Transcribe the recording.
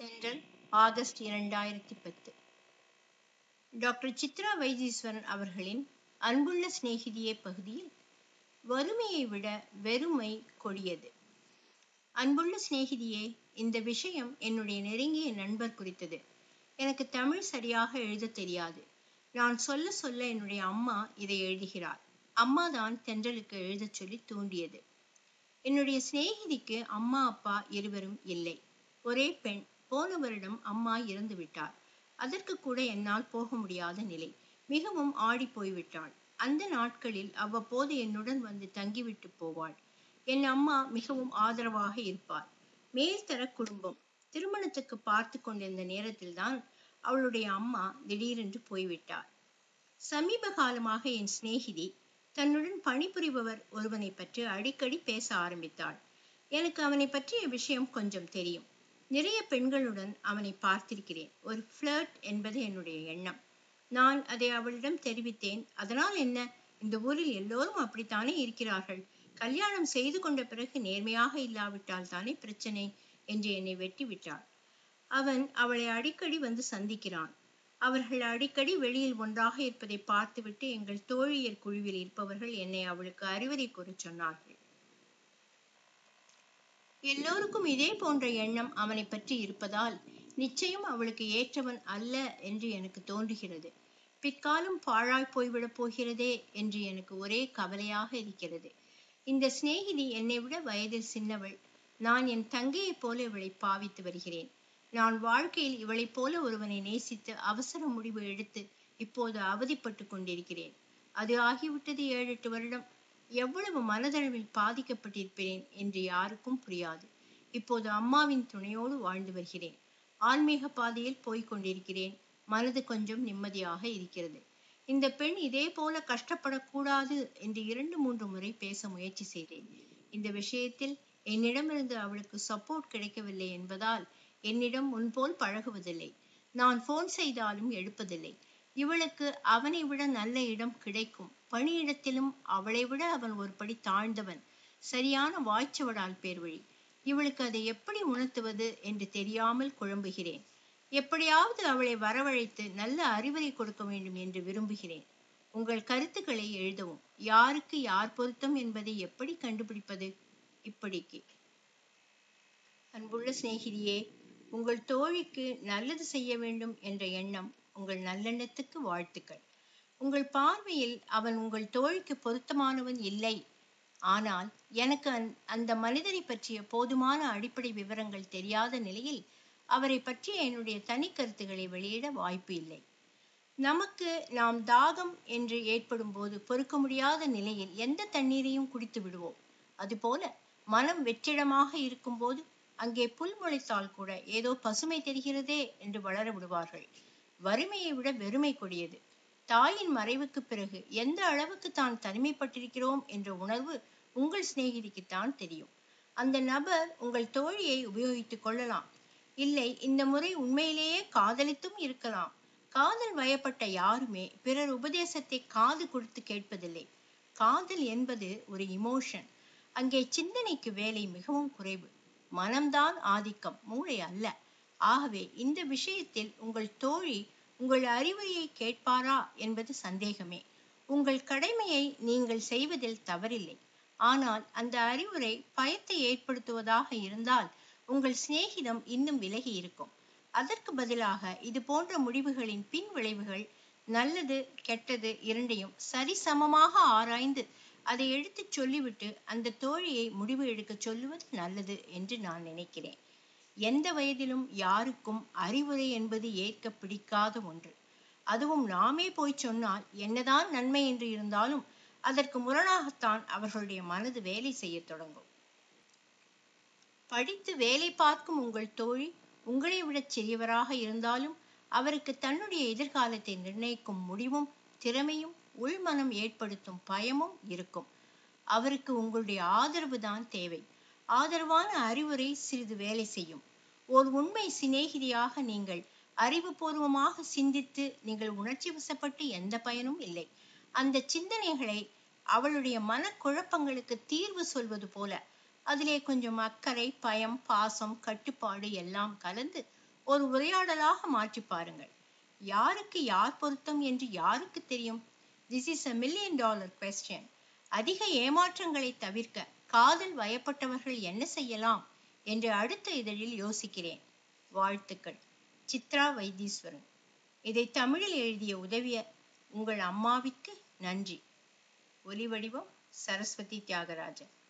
தென்றல் ஆகஸ்ட் இரண்டாயிரத்தி பத்து டாக்டர் சித்ரா வைத்தீஸ்வரன் அவர்களின் அன்புள்ள சிநேகிதியே பகுதியில் வறுமையை விட வெறுமை கொடியது அன்புள்ள சிநேகிதியே இந்த விஷயம் என்னுடைய நெருங்கிய நண்பர் குறித்தது எனக்கு தமிழ் சரியாக எழுத தெரியாது நான் சொல்ல சொல்ல என்னுடைய அம்மா இதை எழுதுகிறார் அம்மா தான் தென்றலுக்கு எழுதச் சொல்லி தூண்டியது என்னுடைய சிநேகிதிக்கு அம்மா அப்பா இருவரும் இல்லை ஒரே பெண் போன வருடம் அம்மா இறந்து விட்டார் அதற்கு கூட என்னால் போக முடியாத நிலை மிகவும் ஆடி போய்விட்டாள் அந்த நாட்களில் அவ்வப்போது என்னுடன் வந்து தங்கிவிட்டு போவாள் என் அம்மா மிகவும் ஆதரவாக இருப்பார் மேல்தர குடும்பம் திருமணத்துக்கு பார்த்து கொண்டிருந்த நேரத்தில்தான் அவளுடைய அம்மா திடீரென்று போய்விட்டார் சமீப காலமாக என் சிநேகிதி தன்னுடன் பணிபுரிபவர் ஒருவனை பற்றி அடிக்கடி பேச ஆரம்பித்தாள் எனக்கு அவனை பற்றிய விஷயம் கொஞ்சம் தெரியும் நிறைய பெண்களுடன் அவனை பார்த்திருக்கிறேன் ஒரு ஃபிளர்ட் என்பது என்னுடைய எண்ணம் நான் அதை அவளிடம் தெரிவித்தேன் அதனால் என்ன இந்த ஊரில் எல்லோரும் அப்படித்தானே இருக்கிறார்கள் கல்யாணம் செய்து கொண்ட பிறகு நேர்மையாக இல்லாவிட்டால் தானே பிரச்சனை என்று என்னை வெட்டி விட்டாள் அவன் அவளை அடிக்கடி வந்து சந்திக்கிறான் அவர்கள் அடிக்கடி வெளியில் ஒன்றாக இருப்பதை பார்த்துவிட்டு எங்கள் தோழியர் குழுவில் இருப்பவர்கள் என்னை அவளுக்கு அறிவுரை கூற சொன்னார்கள் எல்லோருக்கும் இதே போன்ற எண்ணம் அவனை பற்றி இருப்பதால் நிச்சயம் அவளுக்கு ஏற்றவன் அல்ல என்று எனக்கு தோன்றுகிறது பிற்காலம் பாழாய் போய்விடப் போகிறதே என்று எனக்கு ஒரே கவலையாக இருக்கிறது இந்த சிநேகிதி என்னை விட வயதில் சின்னவள் நான் என் தங்கையைப் போல இவளை பாவித்து வருகிறேன் நான் வாழ்க்கையில் இவளைப் போல ஒருவனை நேசித்து அவசர முடிவு எடுத்து இப்போது அவதிப்பட்டு கொண்டிருக்கிறேன் அது ஆகிவிட்டது ஏழு எட்டு வருடம் எவ்வளவு மனதளவில் பாதிக்கப்பட்டிருப்பேன் என்று யாருக்கும் புரியாது இப்போது அம்மாவின் துணையோடு வாழ்ந்து வருகிறேன் ஆன்மீக பாதையில் போய்க் கொண்டிருக்கிறேன் மனது கொஞ்சம் நிம்மதியாக இருக்கிறது இந்த பெண் இதே போல கஷ்டப்படக்கூடாது என்று இரண்டு மூன்று முறை பேச முயற்சி செய்தேன் இந்த விஷயத்தில் என்னிடமிருந்து அவளுக்கு சப்போர்ட் கிடைக்கவில்லை என்பதால் என்னிடம் முன்போல் பழகுவதில்லை நான் போன் செய்தாலும் எடுப்பதில்லை இவளுக்கு அவனை விட நல்ல இடம் கிடைக்கும் பணியிடத்திலும் அவளை விட அவன் ஒரு படி தாழ்ந்தவன் சரியான வாய்ச்சவடால் பேர் வழி இவளுக்கு அதை எப்படி உணர்த்துவது என்று தெரியாமல் குழம்புகிறேன் எப்படியாவது அவளை வரவழைத்து நல்ல அறிவுரை கொடுக்க வேண்டும் என்று விரும்புகிறேன் உங்கள் கருத்துக்களை எழுதவும் யாருக்கு யார் பொருத்தம் என்பதை எப்படி கண்டுபிடிப்பது இப்படிக்கு அன்புள்ள சிநேகிதியே உங்கள் தோழிக்கு நல்லது செய்ய வேண்டும் என்ற எண்ணம் உங்கள் நல்லெண்ணத்துக்கு வாழ்த்துக்கள் உங்கள் பார்வையில் அவன் உங்கள் தோழிக்கு பொருத்தமானவன் இல்லை ஆனால் எனக்கு அந்த மனிதனை பற்றிய போதுமான அடிப்படை விவரங்கள் தெரியாத நிலையில் அவரை பற்றிய என்னுடைய தனி கருத்துக்களை வெளியிட வாய்ப்பு இல்லை நமக்கு நாம் தாகம் என்று ஏற்படும் போது பொறுக்க முடியாத நிலையில் எந்த தண்ணீரையும் குடித்து விடுவோம் அதுபோல மனம் வெற்றிடமாக இருக்கும் போது அங்கே புல் முளைத்தால் கூட ஏதோ பசுமை தெரிகிறதே என்று வளர விடுவார்கள் வறுமையை விட வெறுமை கொடியது தாயின் மறைவுக்கு பிறகு எந்த அளவுக்கு தான் தனிமைப்பட்டிருக்கிறோம் என்ற உணர்வு உங்கள் சிநேகிதிக்குத்தான் தெரியும் அந்த நபர் உங்கள் தோழியை உபயோகித்துக் கொள்ளலாம் இல்லை இந்த முறை உண்மையிலேயே காதலித்தும் இருக்கலாம் காதல் வயப்பட்ட யாருமே பிறர் உபதேசத்தை காது கொடுத்து கேட்பதில்லை காதல் என்பது ஒரு இமோஷன் அங்கே சிந்தனைக்கு வேலை மிகவும் குறைவு மனம்தான் ஆதிக்கம் மூளை அல்ல ஆகவே இந்த விஷயத்தில் உங்கள் தோழி உங்கள் அறிவுரையை கேட்பாரா என்பது சந்தேகமே உங்கள் கடமையை நீங்கள் செய்வதில் தவறில்லை ஆனால் அந்த அறிவுரை பயத்தை ஏற்படுத்துவதாக இருந்தால் உங்கள் சிநேகிதம் இன்னும் விலகி இருக்கும் அதற்கு பதிலாக இது போன்ற முடிவுகளின் பின் விளைவுகள் நல்லது கெட்டது இரண்டையும் சரிசமமாக ஆராய்ந்து அதை எடுத்துச் சொல்லிவிட்டு அந்த தோழியை முடிவு எடுக்க சொல்லுவது நல்லது என்று நான் நினைக்கிறேன் எந்த வயதிலும் யாருக்கும் அறிவுரை என்பது ஏற்க பிடிக்காத ஒன்று அதுவும் நாமே போய் சொன்னால் என்னதான் நன்மை என்று இருந்தாலும் அதற்கு முரணாகத்தான் அவர்களுடைய மனது வேலை செய்ய தொடங்கும் படித்து வேலை பார்க்கும் உங்கள் தோழி உங்களை விட சிறியவராக இருந்தாலும் அவருக்கு தன்னுடைய எதிர்காலத்தை நிர்ணயிக்கும் முடிவும் திறமையும் உள்மனம் ஏற்படுத்தும் பயமும் இருக்கும் அவருக்கு உங்களுடைய ஆதரவு தான் தேவை ஆதரவான அறிவுரை சிறிது வேலை செய்யும் ஒரு உண்மை சிநேகிதியாக நீங்கள் அறிவுபூர்வமாக சிந்தித்து நீங்கள் உணர்ச்சி வசப்பட்டு எந்த பயனும் இல்லை அந்த சிந்தனைகளை அவளுடைய மனக்குழப்பங்களுக்கு தீர்வு சொல்வது போல அதிலே கொஞ்சம் அக்கறை பயம் பாசம் கட்டுப்பாடு எல்லாம் கலந்து ஒரு உரையாடலாக மாற்றி பாருங்கள் யாருக்கு யார் பொருத்தம் என்று யாருக்கு தெரியும் this is a million dollar question அதிக ஏமாற்றங்களை தவிர்க்க காதல் வயப்பட்டவர்கள் என்ன செய்யலாம் என்று அடுத்த இதழில் யோசிக்கிறேன் வாழ்த்துக்கள் சித்ரா வைத்தீஸ்வரன் இதை தமிழில் எழுதிய உதவிய உங்கள் அம்மாவிற்கு நன்றி ஒலி வடிவம் சரஸ்வதி தியாகராஜன்